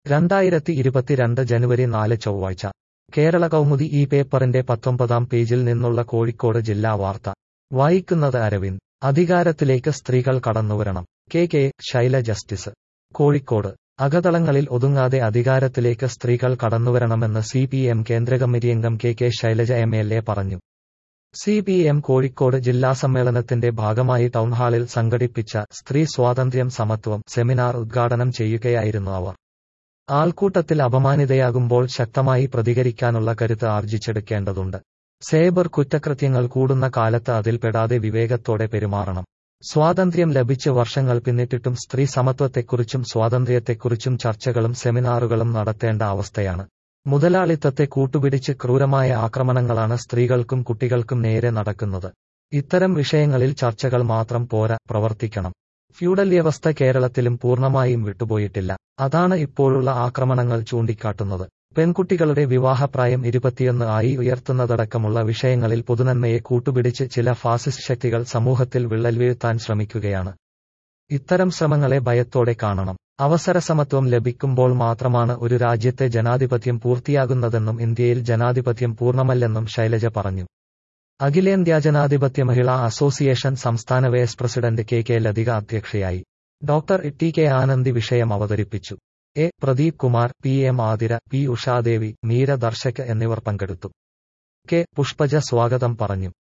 രണ്ടായിരത്തി ഇരുപത്തിരണ്ട് ജനുവരി നാല് ചൊവ്വാഴ്ച കേരള കൗമുദി ഈ പേപ്പറിന്റെ പത്തൊമ്പതാം പേജിൽ നിന്നുള്ള കോഴിക്കോട് ജില്ലാ വാർത്ത വായിക്കുന്നത് അരവിന്ദ് അധികാരത്തിലേക്ക് സ്ത്രീകൾ കടന്നുവരണം K K Shaila justice Kozhikode അകതളങ്ങളിൽ ഒതുങ്ങാതെ അധികാരത്തിലേക്ക് സ്ത്രീകൾ കടന്നുവരണമെന്ന് സി പി എം കേന്ദ്ര കമ്മിറ്റിയംഗം K K Shailaja M L A പറഞ്ഞു സി പി എം കോഴിക്കോട് ജില്ലാ സമ്മേളനത്തിന്റെ ഭാഗമായി ടൗൺഹാളിൽ സംഘടിപ്പിച്ച സ്ത്രീ സ്വാതന്ത്ര്യം സമത്വം സെമിനാർ ഉദ്ഘാടനം ചെയ്യുകയായിരുന്നു അവർ ആൾക്കൂട്ടത്തിൽ അപമാനിതയാകുമ്പോൾ ശക്തമായി പ്രതികരിക്കാനുള്ള കരുത്ത് ആർജിച്ചെടുക്കേണ്ടതുണ്ട് സേബർ കുറ്റകൃത്യങ്ങൾ കൂടുന്ന കാലത്ത് അതിൽപ്പെടാതെ വിവേകത്തോടെ പെരുമാറണം സ്വാതന്ത്ര്യം ലഭിച്ച് വർഷങ്ങൾ പിന്നിട്ടിട്ടും സ്ത്രീ സമത്വത്തെക്കുറിച്ചും സ്വാതന്ത്ര്യത്തെക്കുറിച്ചും ചർച്ചകളും സെമിനാറുകളും നടത്തേണ്ട അവസ്ഥയാണ് മുതലാളിത്തത്തെ കൂട്ടുപിടിച്ച് ക്രൂരമായ ആക്രമണങ്ങളാണ് സ്ത്രീകൾക്കും കുട്ടികൾക്കും നേരെ നടക്കുന്നത് ഇത്തരം വിഷയങ്ങളിൽ ചർച്ചകൾ മാത്രം പോരാ പ്രവർത്തിക്കണം ഫ്യൂഡൽ വ്യവസ്ഥ കേരളത്തിലും പൂർണ്ണമായും വിട്ടുപോയിട്ടില്ല അതാണ് ഇപ്പോഴുള്ള ആക്രമണങ്ങൾ ചൂണ്ടിക്കാട്ടുന്നത് പെൺകുട്ടികളുടെ വിവാഹപ്രായം ഇരുപത്തിയൊന്ന് ആയി ഉയർത്തുന്നതടക്കമുള്ള വിഷയങ്ങളിൽ പൊതുനന്മയെ കൂട്ടുപിടിച്ച് ചില ഫാസിസ്റ്റ് ശക്തികൾ സമൂഹത്തിൽ വിള്ളൽ വീഴ്ത്താൻ ശ്രമിക്കുകയാണ് ഇത്തരം ശ്രമങ്ങളെ ഭയത്തോടെ കാണണം അവസരസമത്വം ലഭിക്കുമ്പോൾ മാത്രമാണ് ഒരു രാജ്യത്തെ ജനാധിപത്യം പൂർത്തിയാകുന്നതെന്നും ഇന്ത്യയിൽ ജനാധിപത്യം പൂർണ്ണമല്ലെന്നും ശൈലജ പറഞ്ഞു അഖിലേന്ത്യാ ജനാധിപത്യ മഹിളാ അസോസിയേഷൻ സംസ്ഥാന vice president K K Lathika അധ്യക്ഷയായി ഡോക്ടർ ടി കെ ആനന്ദി വിഷയം അവതരിപ്പിച്ചു A Pradeep Kumar P M Athira P Ushadevi Meera Darshak എന്നിവർ പങ്കെടുത്തു കെ പുഷ്പജ സ്വാഗതം പറഞ്ഞു